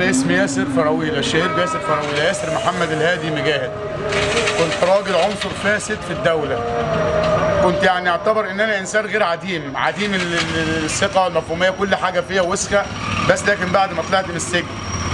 انا اسمي ياسر فراويله الشهير بياسر فراويله ياسر محمد الهادي مجاهد كنت راجل عنصر فاسد في الدوله كنت يعني اعتبر ان انا انسان غير عديم عديم ال- ال- الثقه والمفهوميه كل حاجه فيها وسخه بس لكن بعد ما طلعت من السجن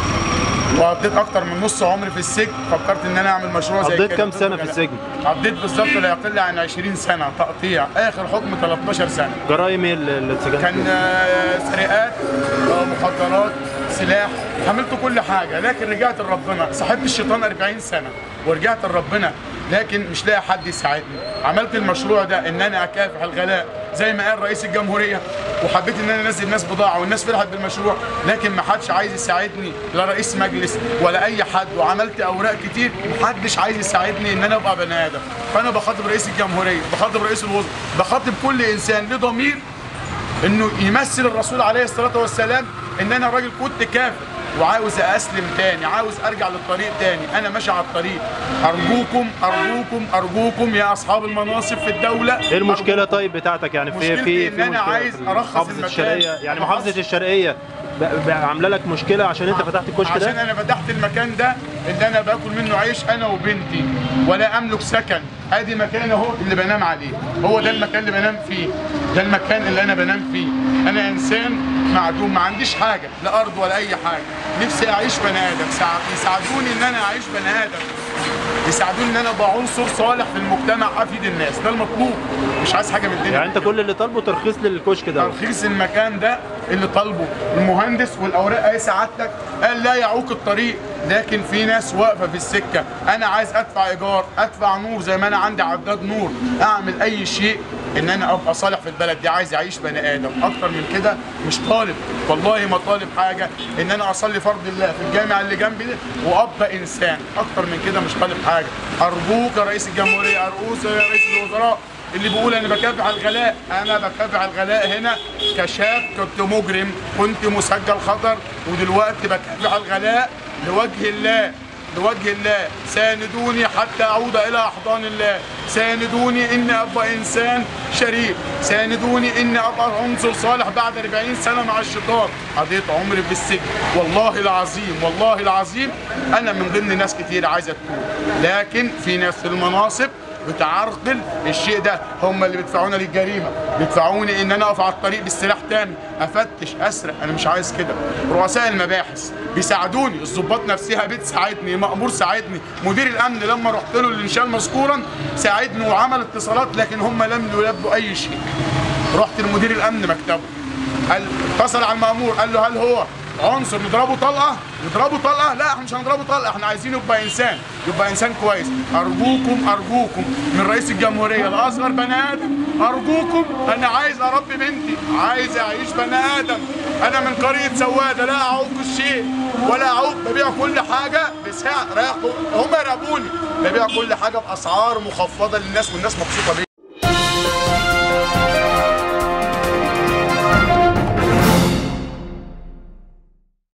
وقضيت اكتر من نص عمري في السجن فكرت ان انا اعمل مشروع زي كده قضيت كام سنة في السجن؟ قضيت بالظبط لا يقل عن 20 سنه تقطيع اخر حكم 13 سنه جرائم ايه اللي اللي اتسجنت كان فيها؟ آه، سرقات آه، مخدرات سلاح عملت كل حاجه لكن رجعت لربنا صاحبت الشيطان 40 سنه ورجعت لربنا لكن مش لاقي حد يساعدني عملت المشروع ده ان انا اكافح الغلاء زي ما قال رئيس الجمهوريه وحبيت ان انا انزل ناس بضاعه والناس فرحت بالمشروع لكن ما حدش عايز يساعدني لا رئيس مجلس ولا اي حد وعملت اوراق كتير محدش عايز يساعدني ان انا ابقى بني ادم فانا بخاطب رئيس الجمهوريه بخاطب رئيس الوزراء بخاطب كل انسان له ضمير انه يمثل الرسول عليه الصلاه والسلام ان انا راجل كنت كافر وعاوز اسلم تاني عاوز ارجع للطريق تاني انا ماشي على الطريق ارجوكم ارجوكم ارجوكم يا اصحاب المناصب في الدوله ايه المشكله طيب بتاعتك يعني في مشكلتي في إن في أنا مشكله عايز في أرخص محافظه المكان. الشرقيه يعني أنا محافظه عايز- الشرقيه ب- ب- عامله لك مشكله عشان انت فتحت الكشك عشان ده انا فتحت المكان ده اللي انا باكل منه عيش انا وبنتي ولا املك سكن ادي مكان اهو اللي بنام عليه هو ده المكان اللي بنام فيه ده المكان اللي انا بنام فيه انا انسان معدوم ما عنديش حاجه لا ارض ولا اي حاجه نفسي اعيش بني ادم ساع- يساعدوني ان انا اعيش بني ادم يساعدوني ان انا ابقى عنصر صالح في المجتمع افيد الناس ده المطلوب مش عايز حاجه من الدنيا يعني انت كل اللي طالبه ترخيص للكشك ده ترخيص المكان ده اللي طالبه المهندس والاوراق اهي سعادتك قال لا يعوق الطريق لكن في ناس واقفه في السكه انا عايز ادفع ايجار ادفع نور زي ما انا عندي عداد نور اعمل اي شيء ان انا ابقى صالح في البلد دي عايز اعيش بني ادم اكتر من كده مش طالب والله ما طالب حاجه ان انا اصلي فرض الله في الجامع اللي جنبي ده وابقى انسان اكتر من كده مش طالب حاجه ارجوك يا رئيس الجمهوريه ارجوك يا رئيس الوزراء اللي بيقول انا بكافح الغلاء انا بكافح الغلاء هنا كشاب كنت مجرم كنت مسجل خطر ودلوقتي بكافح الغلاء لوجه الله لوجه الله ساندوني حتى اعود الى احضان الله ساندوني اني ابقى انسان شريف ساندوني اني ابقى عنصر صالح بعد 40 سنه مع الشيطان قضيت عمري في السجن والله العظيم والله العظيم انا من ضمن ناس كتير عايزه تتوب لكن في ناس في المناصب بتعرقل الشيء ده هم اللي بيدفعونا للجريمه بيدفعوني ان انا اقف على الطريق بالسلاح تاني افتش اسرق انا مش عايز كده رؤساء المباحث بيساعدوني الضباط نفسها بتساعدني مأمور ساعدني مدير الامن لما رحت له الانشاء مذكورا ساعدني وعمل اتصالات لكن هم لم يلبوا اي شيء رحت لمدير الامن مكتبه قال اتصل على المأمور قال له هل هو عنصر نضربه طلقه نضربه طلقه لا احنا مش هنضربه طلقه احنا عايزينه يبقى انسان يبقى انسان كويس ارجوكم ارجوكم من رئيس الجمهوريه لاصغر بني ادم ارجوكم انا عايز اربي بنتي عايز اعيش بني ادم انا من قريه سواده لا اعوق الشيء ولا اعوق ببيع كل حاجه بسعر راحوا هم يراقبوني ببيع كل حاجه باسعار مخفضه للناس والناس مبسوطه بيا